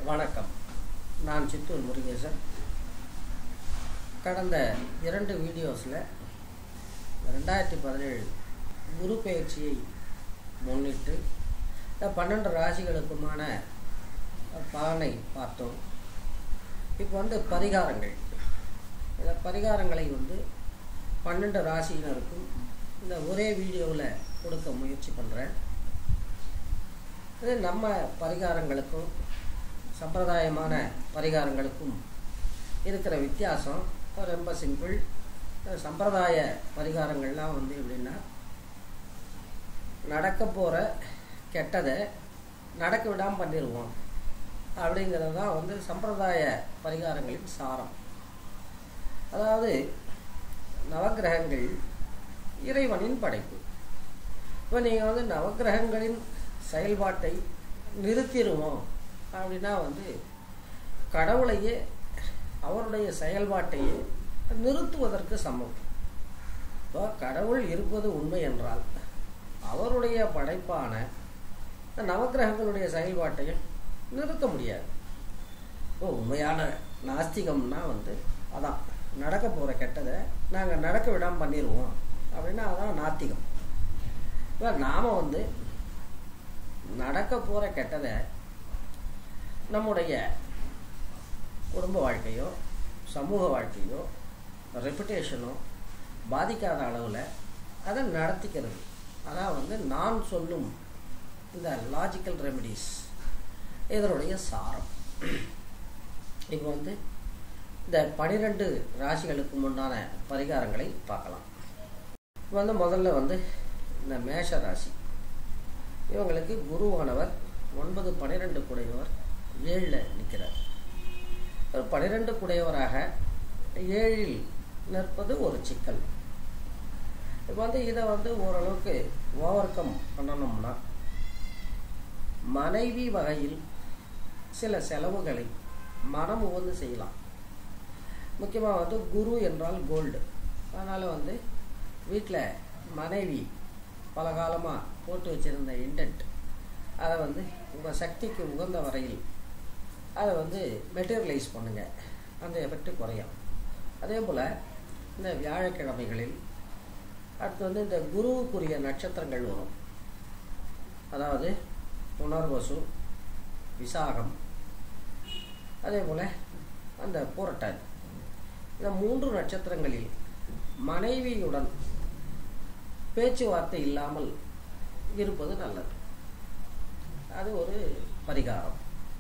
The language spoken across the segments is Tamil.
வணக்கம் நான் சித்தூர் முருகேசன் கடந்த இரண்டு வீடியோஸில் ரெண்டாயிரத்தி பதினேழு குரு பயிற்சியை முன்னிட்டு இந்த பன்னெண்டு ராசிகளுக்குமான பலனை பார்த்தோம் இப்போ வந்து பரிகாரங்கள் இந்த பரிகாரங்களை வந்து பன்னெண்டு ராசியினருக்கும் இந்த ஒரே வீடியோவில் கொடுக்க முயற்சி பண்ணுறேன் இது நம்ம பரிகாரங்களுக்கும் சம்பிரதாயமான பரிகாரங்களுக்கும் இருக்கிற வித்தியாசம் ரொம்ப சிம்பிள் சம்பிரதாய பரிகாரங்கள்லாம் வந்து எப்படின்னா நடக்க போகிற கெட்டதை நடக்க விடாமல் பண்ணிடுவோம் அப்படிங்கிறது தான் வந்து சம்பிரதாய பரிகாரங்களின் சாரம் அதாவது நவக்கிரகங்கள் இறைவனின் படைப்பு இப்போ நீங்கள் வந்து நவக்கிரகங்களின் செயல்பாட்டை நிறுத்திடுவோம் அப்படின்னா வந்து கடவுளையே அவருடைய செயல்பாட்டையே நிறுத்துவதற்கு சமம் இப்போ கடவுள் இருப்பது உண்மை என்றால் அவருடைய படைப்பான நவக்கிரகங்களுடைய செயல்பாட்டையும் நிறுத்த முடியாது இப்போ உண்மையான நாஸ்திகம்னா வந்து அதான் நடக்க போகிற கெட்டதை நாங்கள் நடக்க விடாமல் பண்ணிடுவோம் அப்படின்னா அதான் நாத்திகம் இப்போ நாம் வந்து நடக்க போகிற கெட்டதை நம்முடைய குடும்ப வாழ்க்கையோ சமூக வாழ்க்கையோ ரெப்புடேஷனோ பாதிக்காத அளவில் அதை நடத்திக்கிறது அதான் வந்து நான் சொல்லும் இந்த லாஜிக்கல் ரெமெடிஸ் இதனுடைய சாரம் இப்போ வந்து இந்த பனிரெண்டு ராசிகளுக்கு முன்னான பரிகாரங்களை பார்க்கலாம் இப்போ வந்து முதல்ல வந்து இந்த மேஷ ராசி இவங்களுக்கு குருவானவர் ஒன்பது பன்னிரெண்டு குடையவர் ஏழில் நிற்கிறார் ஒரு பன்னிரெண்டு குடையவராக ஏழில் நிற்பது ஒரு சிக்கல் இப்போ வந்து இதை வந்து ஓரளவுக்கு ஓவர் கம் பண்ணணும்னா மனைவி வகையில் சில செலவுகளை மனம் உகந்து செய்யலாம் முக்கியமாக வந்து குரு என்றால் கோல்டு அதனால் வந்து வீட்டில் மனைவி பல காலமாக போட்டு வச்சுருந்த இண்டென்ட் அதை வந்து உங்கள் சக்திக்கு உகந்த வரையில் அதை வந்து மெட்டீரியலைஸ் பண்ணுங்கள் அந்த எஃபெக்ட் குறையும் அதே போல் இந்த வியாழக்கிழமைகளில் அடுத்து வந்து இந்த குருவுக்குரிய நட்சத்திரங்கள் வரும் அதாவது புனர்வசு விசாகம் அதே போல் அந்த பூரட்டாதி இந்த மூன்று நட்சத்திரங்களில் மனைவியுடன் பேச்சுவார்த்தை இல்லாமல் இருப்பது நல்லது அது ஒரு பரிகாரம்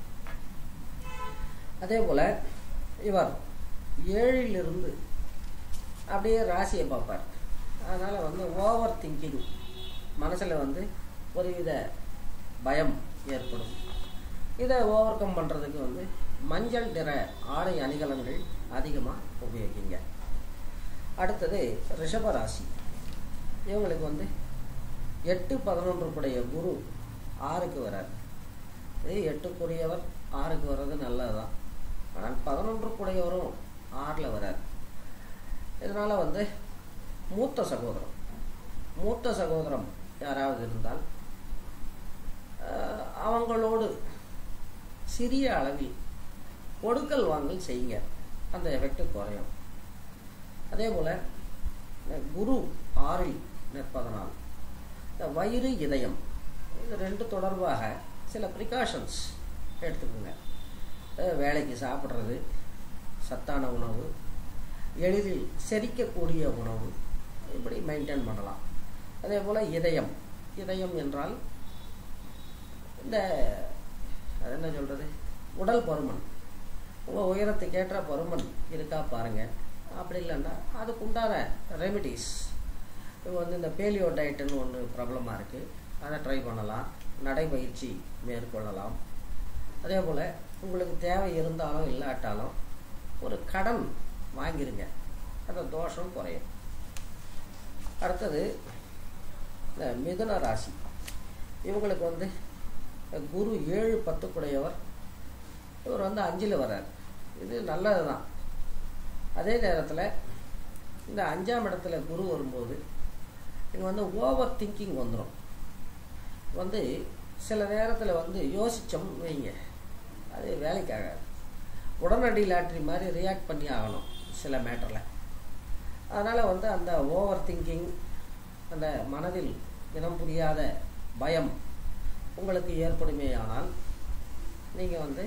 அதே போல் இவர் ஏழிலிருந்து அப்படியே ராசியை பார்ப்பார் அதனால் வந்து ஓவர் திங்கிங் மனசில் வந்து ஒருவித பயம் ஏற்படும் இதை ஓவர் கம் பண்ணுறதுக்கு வந்து மஞ்சள் நிற ஆடை அணிகலன்கள் அதிகமாக உபயோகிங்க அடுத்தது ரிஷபராசி இவங்களுக்கு வந்து எட்டு பதினொன்று கூடிய குரு ஆறுக்கு வரார் இது எட்டுக்குரியவர் ஆறுக்கு வர்றது நல்லது தான் ஆனால் பதினொன்று கூடையவரும் ஆறில் வரார் இதனால் வந்து மூத்த சகோதரம் மூத்த சகோதரம் யாராவது இருந்தால் அவங்களோடு சிறிய அளவில் கொடுக்கல் வாங்கல் செய்யுங்க அந்த எஃபெக்ட் குறையும் அதே போல் குரு ஆறில் நிற்பதனால் இந்த வயிறு இதயம் இது ரெண்டு தொடர்பாக சில ப்ரிகாஷன்ஸ் எடுத்துக்கோங்க வேலைக்கு சாப்பிட்றது சத்தான உணவு எளிதில் செரிக்கக்கூடிய உணவு இப்படி மெயின்டைன் பண்ணலாம் அதே போல் இதயம் இதயம் என்றால் இந்த அது என்ன சொல்கிறது உடல் பருமன் உங்கள் உயரத்துக்கு ஏற்ற பருமன் இருக்கா பாருங்கள் அப்படி இல்லைன்னா அதுக்குண்டான ரெமிடிஸ் இப்போ வந்து இந்த பேலியோ டயட்டுன்னு ஒன்று ப்ராப்ளமாக இருக்குது அதை ட்ரை பண்ணலாம் நடைபயிற்சி மேற்கொள்ளலாம் அதே போல் உங்களுக்கு தேவை இருந்தாலும் இல்லாட்டாலும் ஒரு கடன் வாங்கிருங்க அந்த தோஷம் குறையும் அடுத்தது இந்த மிதுன ராசி இவங்களுக்கு வந்து குரு ஏழு பத்துக்குடையவர் இவர் வந்து அஞ்சில் வர்றார் இது நல்லது தான் அதே நேரத்தில் இந்த அஞ்சாம் இடத்துல குரு வரும்போது இங்கே வந்து ஓவர் திங்கிங் வந்துடும் வந்து சில நேரத்தில் வந்து யோசித்தோம் வைங்க அது வேலைக்காகாது உடனடி லாட்ரி மாதிரி ரியாக்ட் பண்ணி ஆகணும் சில மேட்டரில் அதனால் வந்து அந்த ஓவர் திங்கிங் அந்த மனதில் இனம் புரியாத பயம் உங்களுக்கு ஏற்படுமேயானால் நீங்கள் வந்து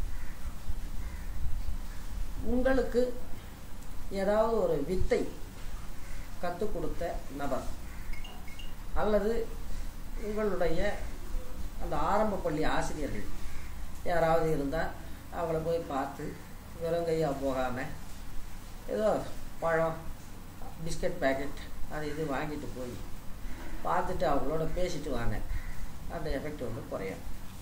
உங்களுக்கு ஏதாவது ஒரு வித்தை கற்றுக் கொடுத்த நபர் அல்லது உங்களுடைய அந்த ஆரம்ப பள்ளி ஆசிரியர்கள் யாராவது இருந்தால் அவங்கள போய் பார்த்து வெறுங்கையாக போகாமல் ஏதோ பழம் பிஸ்கட் பேக்கெட் அது இது வாங்கிட்டு போய் பார்த்துட்டு அவங்களோட பேசிட்டு வாங்க அந்த எஃபெக்ட் வந்து குறையும்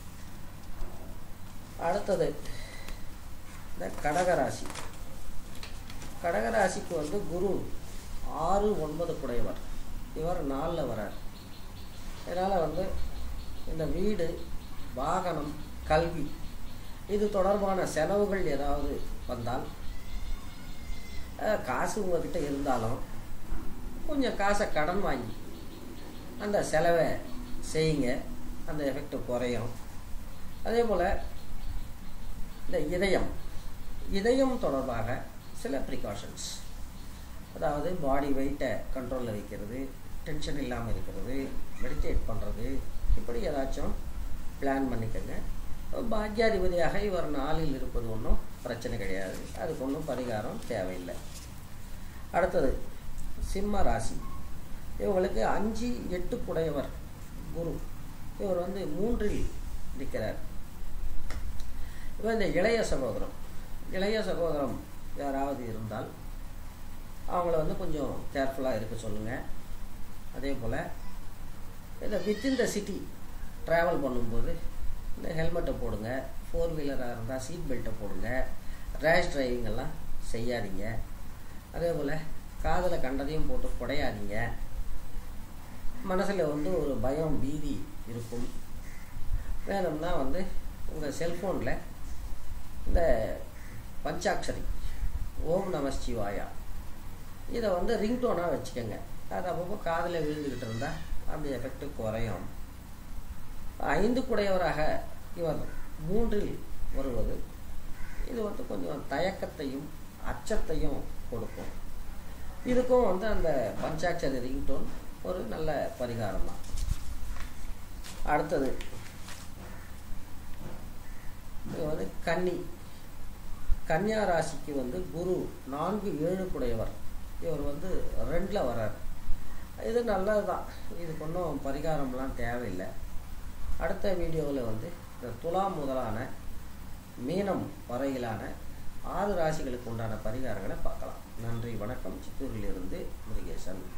அடுத்தது இந்த கடகராசி கடகராசிக்கு வந்து குரு ஆறு ஒன்பது குடையவர் இவர் நாலில் வரார் இதனால் வந்து இந்த வீடு வாகனம் கல்வி இது தொடர்பான செலவுகள் ஏதாவது வந்தால் அஹ், காசு உங்ககிட்ட இருந்தாலும் கொஞ்சம் காசை கடன் வாங்கி அந்த செலவை செய்யுங்க அந்த எஃபெக்ட் குறையும் அதே போல் இந்த இதயம் இதயம் தொடர்பாக சில ப்ரிகாஷன்ஸ் அதாவது பாடி வெயிட்டை கண்ட்ரோலில் வைக்கிறது டென்ஷன் இல்லாமல் இருக்கிறது மெடிடேட் பண்ணுறது இப்படி ஏதாச்சும் பிளான் பண்ணிக்கோங்க பாக்யாதிபதியாக இவர் நாளில் இருப்பது ஒன்றும் பிரச்சனை கிடையாது அதுக்கு ஒன்றும் பரிகாரம் தேவையில்லை அடுத்தது சிம்ம ராசி இவங்களுக்கு அஞ்சு எட்டு குடையவர் குரு இவர் வந்து மூன்றில் நிற்கிறார் இவர் இந்த இளைய சகோதரம் இளைய சகோதரம் யாராவது இருந்தால் அவங்கள வந்து கொஞ்சம் கேர்ஃபுல்லாக இருக்க சொல்லுங்கள் அதே போல் இந்த வித்தின் த சிட்டி ட்ராவல் பண்ணும்போது இந்த ஹெல்மெட்டை போடுங்க ஃபோர் வீலராக இருந்தால் சீட் பெல்ட்டை போடுங்க ரேஷ் டிரைவிங் எல்லாம் செய்யாதீங்க அதே போல் காதில் கண்டதையும் போட்டு குடையாதீங்க மனசில் வந்து ஒரு பயம் பீதி இருக்கும் வேணும்னா வந்து உங்கள் செல்ஃபோனில் இந்த பஞ்சாட்சரி ஓம் நம சிவாயா இதை வந்து ரிங்டோனாக வச்சுக்கோங்க அது அப்பப்போ காதில் விழுந்துக்கிட்டு இருந்தால் அந்த எஃபெக்ட் குறையும் ஐந்து குடையவராக இவர் மூன்றில் வருவது இது வந்து கொஞ்சம் தயக்கத்தையும் அச்சத்தையும் கொடுக்கும் இதுக்கும் வந்து அந்த பஞ்சாட்சரி ரிங்டோன் ஒரு நல்ல பரிகாரம் தான் அடுத்தது இது வந்து கன்னி கன்னியா ராசிக்கு வந்து குரு நான்கு ஏழு குடையவர் இவர் வந்து ரெண்டில் வரார் இது நல்லது தான் இதுக்கு ஒன்றும் பரிகாரம்லாம் தேவையில்லை அடுத்த வீடியோவில் வந்து இந்த துலாம் முதலான மீனம் வரையிலான ஆறு ராசிகளுக்கு உண்டான பரிகாரங்களை பார்க்கலாம் நன்றி வணக்கம் சித்தூரிலிருந்து முருகேசன்